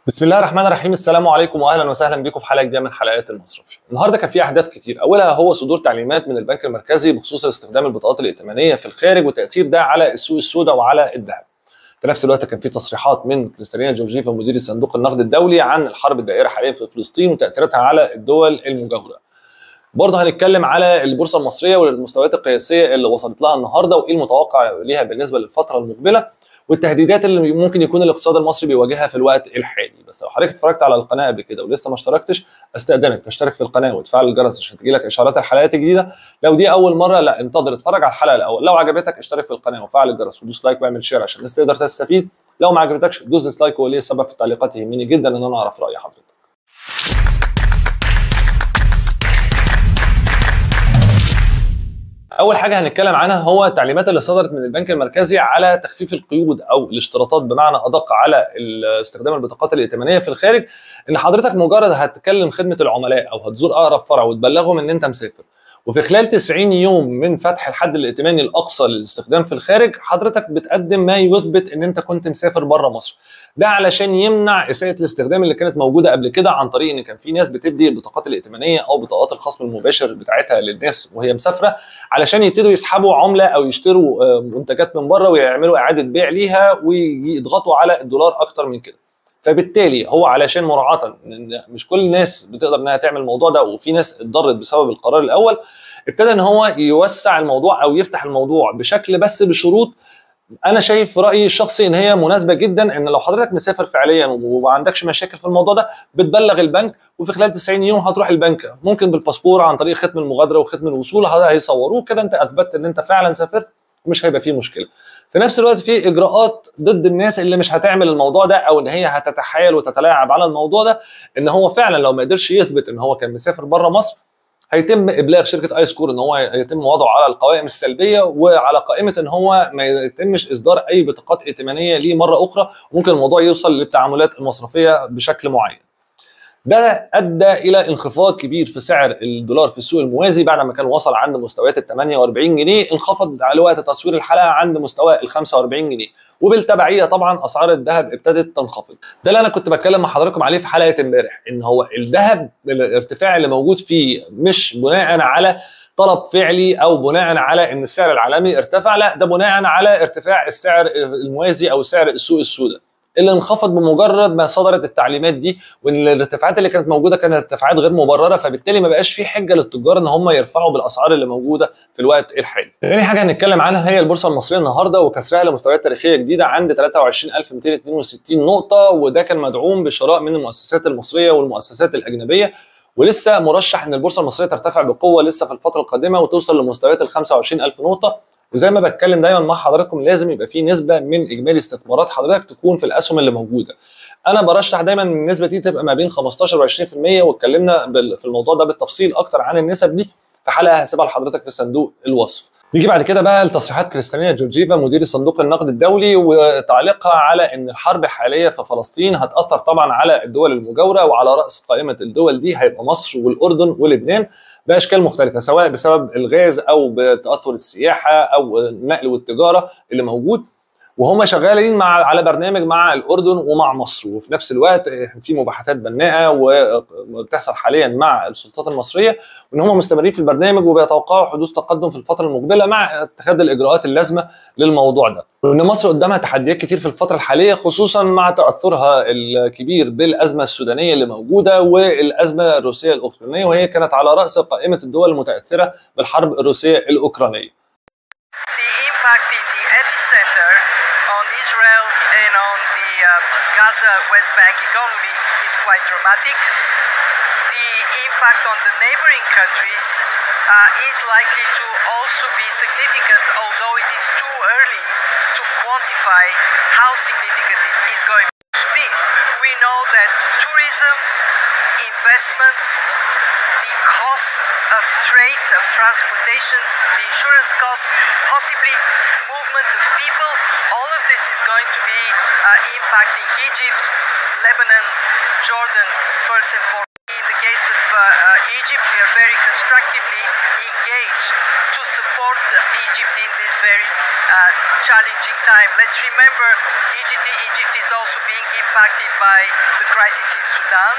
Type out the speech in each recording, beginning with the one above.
بسم الله الرحمن الرحيم السلام عليكم واهلا وسهلا بكم في حلقه جديده من حلقات المصرفي. النهارده كان في احداث كتير، اولها هو صدور تعليمات من البنك المركزي بخصوص استخدام البطاقات الائتمانيه في الخارج وتاثير ده على السوق السوداء وعلى الذهب. في نفس الوقت كان في تصريحات من كريستالينا جورجيفا مدير صندوق النقد الدولي عن الحرب الدائره حاليا في فلسطين وتاثيراتها على الدول المجاوره. برضه هنتكلم على البورصه المصريه والمستويات القياسيه اللي وصلت لها النهارده وايه المتوقع ليها بالنسبه للفتره المقبله والتهديدات اللي ممكن يكون الاقتصاد المصري بيواجهها في الوقت الحالي بس لو حضرتك اتفرجت على القناه قبل كده ولسه ما اشتركتش استاذنك تشترك في القناه وتفعل الجرس عشان تجيلك اشعارات الحلقات الجديده لو دي اول مره لا انتظر اتفرج على الحلقه الاول لو عجبتك اشترك في القناه وفعل الجرس ودوس لايك واعمل شير عشان الناس تقدر تستفيد لو ما عجبتكش دوس ديسلايك وليه سبب في التعليقات يهمني جدا ان انا اعرف راي حضرتك اول حاجه هنتكلم عنها هو التعليمات اللي صدرت من البنك المركزي على تخفيف القيود او الاشتراطات بمعنى ادق على استخدام البطاقات الائتمانيه في الخارج ان حضرتك مجرد هتكلم خدمه العملاء او هتزور اقرب فرع وتبلغهم ان انت مسافر وفي خلال 90 يوم من فتح الحد الائتماني الاقصى للاستخدام في الخارج حضرتك بتقدم ما يثبت ان انت كنت مسافر بره مصر ده علشان يمنع اساءه الاستخدام اللي كانت موجوده قبل كده عن طريق ان كان في ناس بتدي البطاقات الائتمانيه او بطاقات الخصم المباشر بتاعتها للناس وهي مسافره علشان يبتدوا يسحبوا عمله او يشتروا منتجات من بره ويعملوا اعاده بيع ليها ويضغطوا على الدولار اكتر من كده فبالتالي هو علشان مراعاه ان مش كل الناس بتقدر انها تعمل الموضوع ده وفي ناس اتضرت بسبب القرار الاول ابتدى ان هو يوسع الموضوع او يفتح الموضوع بشكل بس بشروط انا شايف في رايي الشخصي ان هي مناسبه جدا ان لو حضرتك مسافر فعليا وما عندكش مشاكل في الموضوع ده بتبلغ البنك وفي خلال 90 يوم هتروح البنك ممكن بالباسبور عن طريق ختم المغادره وختم الوصول هيصوروه كده انت اثبتت ان انت فعلا سافرت ومش هيبقى فيه مشكله في نفس الوقت في اجراءات ضد الناس اللي مش هتعمل الموضوع ده او ان هي هتتحايل وتتلاعب على الموضوع ده ان هو فعلا لو ما قدرش يثبت ان هو كان مسافر بره مصر هيتم ابلاغ شركه اي سكور ان هو يتم وضعه على القوائم السلبيه وعلى قائمه ان هو ما يتمش اصدار اي بطاقات ائتمانيه ليه مره اخرى ممكن الموضوع يوصل للتعاملات المصرفيه بشكل معين. ده ادى الى انخفاض كبير في سعر الدولار في السوق الموازي بعد ما كان وصل عند مستويات ال 48 جنيه انخفض على وقت تصوير الحلقه عند مستوى ال 45 جنيه وبالتبعيه طبعا اسعار الذهب ابتدت تنخفض ده اللي انا كنت بتكلم مع حضراتكم عليه في حلقه امبارح ان هو الذهب الارتفاع اللي موجود فيه مش بناء على طلب فعلي او بناء على ان السعر العالمي ارتفع لا ده بناء على ارتفاع السعر الموازي او سعر السوق السوداء اللي انخفض بمجرد ما صدرت التعليمات دي وان الارتفاعات اللي كانت موجوده كانت ارتفاعات غير مبرره فبالتالي ما بقاش في حجه للتجار ان هم يرفعوا بالاسعار اللي موجوده في الوقت الحالي. ثاني حاجه هنتكلم عنها هي البورصه المصريه النهارده وكسرها لمستويات تاريخيه جديده عند 23262 نقطه وده كان مدعوم بشراء من المؤسسات المصريه والمؤسسات الاجنبيه ولسه مرشح ان البورصه المصريه ترتفع بقوه لسه في الفتره القادمه وتوصل لمستويات ال 25000 نقطه وزي ما بتكلم دايما مع حضراتكم لازم يبقى في نسبه من اجمالي استثمارات حضرتك تكون في الاسهم اللي موجوده. انا برشح دايما ان النسبه دي تبقى ما بين 15 و20% واتكلمنا في الموضوع ده بالتفصيل اكتر عن النسب دي في حلقه هسيبها لحضرتك في صندوق الوصف. نيجي بعد كده بقى لتصريحات كريستالينا جورجيفا مدير صندوق النقد الدولي وتعليقها على ان الحرب الحاليه في فلسطين هتاثر طبعا على الدول المجاوره وعلى راس قائمه الدول دي هيبقى مصر والاردن ولبنان باشكال مختلفه سواء بسبب الغاز او بتاثر السياحه او النقل والتجاره اللي موجود وهم شغالين مع على برنامج مع الاردن ومع مصر وفي نفس الوقت في مباحثات بناءه وبتحصل حاليا مع السلطات المصريه وان هم مستمرين في البرنامج وبيتوقعوا حدوث تقدم في الفتره المقبله مع اتخاذ الاجراءات اللازمه للموضوع ده وان مصر قدامها تحديات كتير في الفتره الحاليه خصوصا مع تاثرها الكبير بالازمه السودانيه اللي موجوده والازمه الروسيه الاوكرانيه وهي كانت على راس قائمه الدول المتاثره بالحرب الروسيه الاوكرانيه Gaza West Bank economy is quite dramatic. The impact on the neighboring countries uh, is likely to also be significant, although it is too early to quantify how significant it is going to be. We know that tourism, investments, the cost of trade, of transportation, the insurance cost, possibly movement of people, all of this is going to be uh, impacting Egypt, Lebanon, Jordan, first and foremost. In the case of uh, uh, Egypt, we are very constructively engaged to support Egypt in this very challenging time. Let's remember Egypt, Egypt is also being impacted by the crisis in Sudan,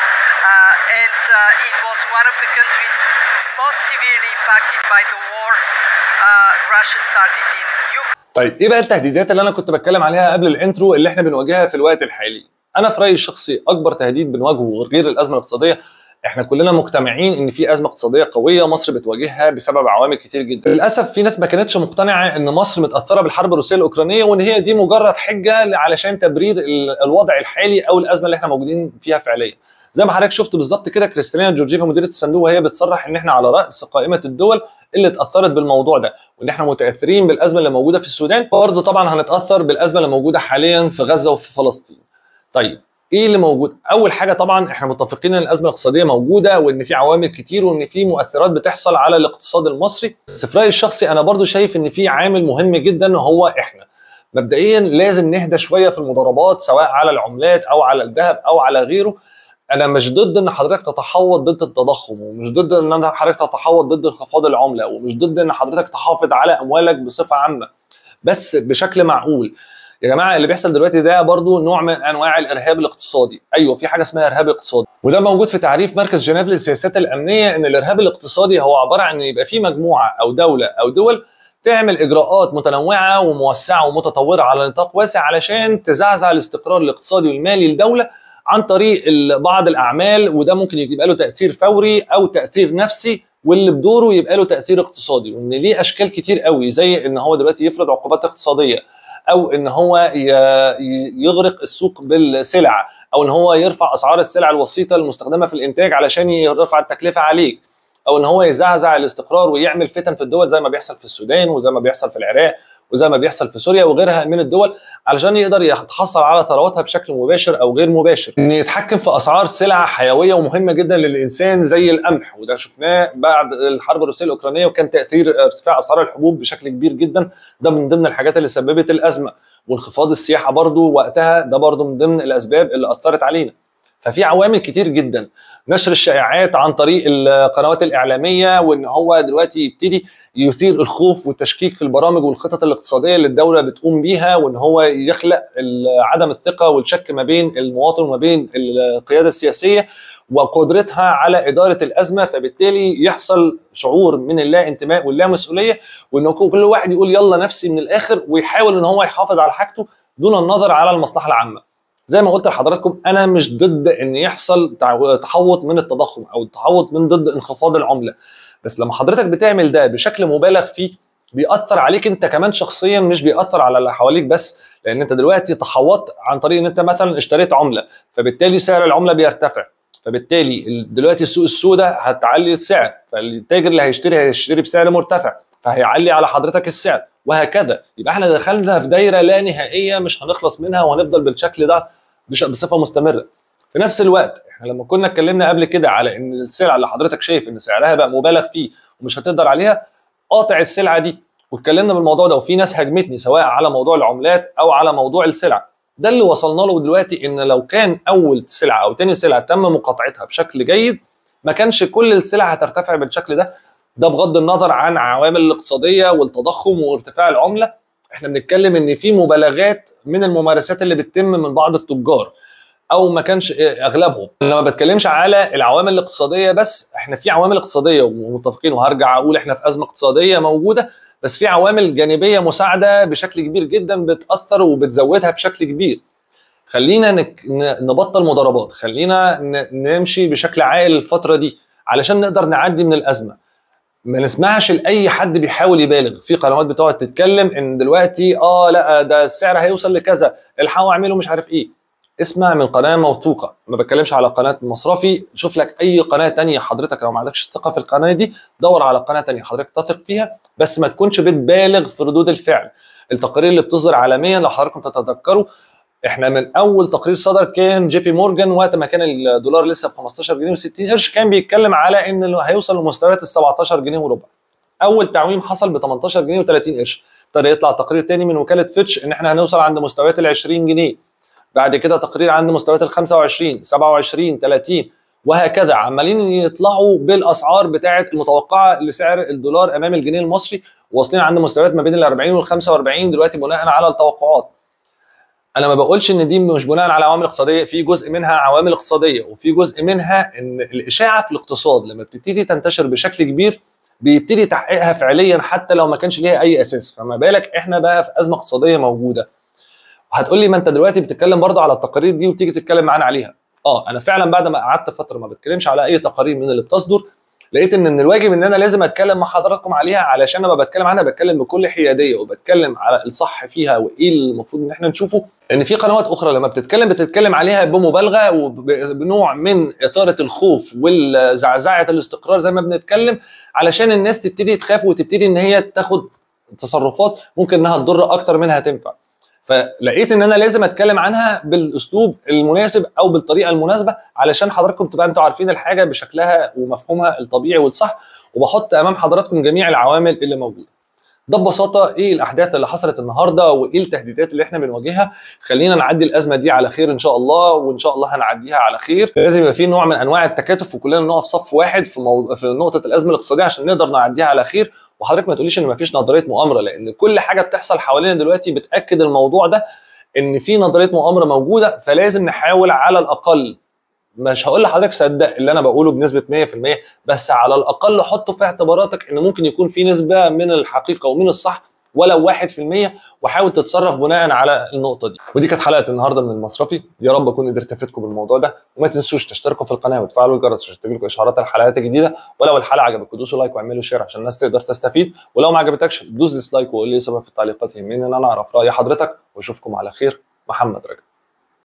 uh, and uh, it was one of the countries most severely impacted by the war uh, Russia started in Ukraine. طيب ايه بقى التهديدات اللي انا كنت بتكلم عليها قبل الانترو اللي احنا بنواجهها في الوقت الحالي انا في رايي الشخصي اكبر تهديد بنواجهه غير الازمه الاقتصاديه احنا كلنا مجتمعين ان في ازمه اقتصاديه قويه مصر بتواجهها بسبب عوامل كتير جدا للاسف في ناس ما كانتش مقتنعه ان مصر متاثره بالحرب الروسيه الاوكرانيه وان هي دي مجرد حجه علشان تبرير ال- الوضع الحالي او الازمه اللي احنا موجودين فيها فعليا زي ما حضرتك شفت بالظبط كده كريستالينا جورجيفا مديره الصندوق وهي بتصرح ان احنا على راس قائمه الدول اللي اتاثرت بالموضوع ده وان احنا متاثرين بالازمه اللي موجوده في السودان برضه طبعا هنتاثر بالازمه اللي موجوده حاليا في غزه وفي فلسطين طيب ايه اللي موجود؟ اول حاجه طبعا احنا متفقين ان الازمه الاقتصاديه موجوده وان في عوامل كتير وان في مؤثرات بتحصل على الاقتصاد المصري، بس في رايي الشخصي انا برضو شايف ان في عامل مهم جدا هو احنا. مبدئيا لازم نهدى شويه في المضاربات سواء على العملات او على الذهب او على غيره. انا مش ضد ان حضرتك تتحوط ضد التضخم ومش ضد ان حضرتك تتحوط ضد انخفاض العمله ومش ضد ان حضرتك تحافظ على اموالك بصفه عامه. بس بشكل معقول. يا جماعه اللي بيحصل دلوقتي ده برضو نوع من انواع الارهاب الاقتصادي ايوه في حاجه اسمها ارهاب اقتصادي وده موجود في تعريف مركز جنيف للسياسات الامنيه ان الارهاب الاقتصادي هو عباره عن ان يبقى في مجموعه او دوله او دول تعمل اجراءات متنوعه وموسعه ومتطوره على نطاق واسع علشان تزعزع الاستقرار الاقتصادي والمالي للدوله عن طريق ال- بعض الاعمال وده ممكن يبقى له تاثير فوري او تاثير نفسي واللي بدوره يبقى له تاثير اقتصادي وان ليه اشكال كتير قوي زي ان هو دلوقتي يفرض عقوبات اقتصاديه او ان هو ي- ي- يغرق السوق بالسلع او ان هو يرفع اسعار السلع الوسيطه المستخدمه في الانتاج علشان يرفع التكلفه عليك او ان هو يزعزع الاستقرار ويعمل فتن في الدول زي ما بيحصل في السودان وزي ما بيحصل في العراق وزي ما بيحصل في سوريا وغيرها من الدول علشان يقدر يتحصل على ثرواتها بشكل مباشر او غير مباشر ان يتحكم في اسعار سلع حيويه ومهمه جدا للانسان زي القمح وده شفناه بعد الحرب الروسيه الاوكرانيه وكان تاثير ارتفاع اسعار الحبوب بشكل كبير جدا ده من ضمن الحاجات اللي سببت الازمه وانخفاض السياحه برضو وقتها ده برضو من ضمن الاسباب اللي اثرت علينا ففي عوامل كتير جدا نشر الشائعات عن طريق القنوات الاعلاميه وان هو دلوقتي يبتدي يثير الخوف والتشكيك في البرامج والخطط الاقتصاديه اللي الدوله بتقوم بيها وان هو يخلق ال- عدم الثقه والشك ما بين المواطن وما بين القياده السياسيه وقدرتها على اداره الازمه فبالتالي يحصل شعور من اللا انتماء واللا مسؤوليه وان كل واحد يقول يلا نفسي من الاخر ويحاول ان هو يحافظ على حاجته دون النظر على المصلحه العامه. زي ما قلت لحضراتكم انا مش ضد ان يحصل تع- تحوط من التضخم او تحوط من ضد انخفاض العمله بس لما حضرتك بتعمل ده بشكل مبالغ فيه بيأثر عليك انت كمان شخصيا مش بيأثر على اللي حواليك بس لان انت دلوقتي تحوطت عن طريق ان انت مثلا اشتريت عمله فبالتالي سعر العمله بيرتفع فبالتالي ال- دلوقتي السوق السوداء هتعلي السعر فالتاجر اللي هيشتري هيشتري بسعر مرتفع فهيعلي على حضرتك السعر وهكذا يبقى احنا دخلنا في دايره لا نهائيه مش هنخلص منها وهنفضل بالشكل ده بش- بصفه مستمره في نفس الوقت احنا لما كنا اتكلمنا قبل كده على ان السلعه اللي حضرتك شايف ان سعرها بقى مبالغ فيه ومش هتقدر عليها قاطع السلعه دي واتكلمنا بالموضوع ده وفي ناس هاجمتني سواء على موضوع العملات او على موضوع السلع ده اللي وصلنا له دلوقتي ان لو كان اول سلعه او تاني سلعه تم مقاطعتها بشكل جيد ما كانش كل السلع هترتفع بالشكل ده ده بغض النظر عن عوامل الاقتصاديه والتضخم وارتفاع العمله احنا بنتكلم ان في مبالغات من الممارسات اللي بتتم من بعض التجار او ما كانش اغلبهم انا ما بتكلمش على العوامل الاقتصاديه بس احنا في عوامل اقتصاديه ومتفقين وهرجع اقول احنا في ازمه اقتصاديه موجوده بس في عوامل جانبيه مساعده بشكل كبير جدا بتاثر وبتزودها بشكل كبير خلينا نك... ن- نبطل مضاربات خلينا ن... نمشي بشكل عاقل الفتره دي علشان نقدر نعدي من الازمه ما نسمعش لاي حد بيحاول يبالغ في قنوات بتقعد تتكلم ان دلوقتي اه لا ده السعر هيوصل لكذا الحقوا اعملوا مش عارف ايه اسمع من قناه موثوقه ما بتكلمش على قناه مصرفي شوف لك اي قناه تانية حضرتك لو ما عندكش ثقه في القناه دي دور على قناه تانية حضرتك تثق فيها بس ما تكونش بتبالغ في ردود الفعل التقارير اللي بتصدر عالميا لو حضراتكم تتذكروا احنا من اول تقرير صدر كان جي بي مورجان وقت ما كان الدولار لسه ب 15 جنيه و60 قرش كان بيتكلم على ان هيوصل لمستويات ال 17 جنيه وربع اول تعويم حصل ب 18 جنيه و30 قرش ابتدى يطلع تقرير تاني من وكاله فيتش ان احنا هنوصل عند مستويات ال 20 جنيه بعد كده تقرير عند مستويات ال 25 27 30 وهكذا عمالين يطلعوا بالاسعار بتاعه المتوقعه لسعر الدولار امام الجنيه المصري واصلين عند مستويات ما بين ال 40 وال 45 دلوقتي بناء على التوقعات انا ما بقولش ان دي مش بناء على عوامل اقتصاديه في جزء منها عوامل اقتصاديه وفي جزء منها ان الاشاعه في الاقتصاد لما بتبتدي تنتشر بشكل كبير بيبتدي تحقيقها فعليا حتى لو ما كانش ليها اي اساس فما بالك احنا بقى في ازمه اقتصاديه موجوده هتقول لي ما انت دلوقتي بتتكلم برضه على التقارير دي وتيجي تتكلم معانا عليها اه انا فعلا بعد ما قعدت فتره ما بتكلمش على اي تقارير من اللي بتصدر لقيت ان من الواجب ان انا لازم اتكلم مع حضراتكم عليها علشان لما بتكلم عنها بتكلم بكل حياديه وبتكلم على الصح فيها وايه المفروض ان احنا نشوفه ان في قنوات اخرى لما بتتكلم بتتكلم عليها بمبالغه وبنوع من اثاره الخوف والزعزعه الاستقرار زي ما بنتكلم علشان الناس تبتدي تخاف وتبتدي ان هي تاخد تصرفات ممكن انها تضر اكتر منها تنفع فلقيت ان انا لازم اتكلم عنها بالاسلوب المناسب او بالطريقه المناسبه علشان حضراتكم تبقى انتوا عارفين الحاجه بشكلها ومفهومها الطبيعي والصح وبحط امام حضراتكم جميع العوامل اللي موجوده ده ببساطه ايه الاحداث اللي حصلت النهارده وايه التهديدات اللي احنا بنواجهها خلينا نعدي الازمه دي على خير ان شاء الله وان شاء الله هنعديها على خير لازم يبقى في نوع من انواع التكاتف وكلنا نقف صف واحد في موضوع في نقطه الازمه الاقتصاديه عشان نقدر نعديها على خير وحضرتك ما تقوليش ان مفيش نظريه مؤامره لان كل حاجه بتحصل حوالينا دلوقتي بتاكد الموضوع ده ان في نظريه مؤامره موجوده فلازم نحاول على الاقل مش هقول لحضرتك صدق اللي انا بقوله بنسبه 100% بس على الاقل حطه في اعتباراتك ان ممكن يكون في نسبه من الحقيقه ومن الصح ولو 1% وحاول تتصرف بناء على النقطه دي ودي كانت حلقه النهارده من المصرفي يا رب اكون قدرت افيدكم بالموضوع ده وما تنسوش تشتركوا في القناه وتفعلوا الجرس عشان تجيلكم اشعارات الحلقات الجديده ولو الحلقه عجبتكم دوسوا لايك واعملوا شير عشان الناس تقدر تستفيد ولو ما عجبتكش دوس ديسلايك وقول لي سبب في التعليقات يهمني ان انا اعرف راي حضرتك واشوفكم على خير محمد رجب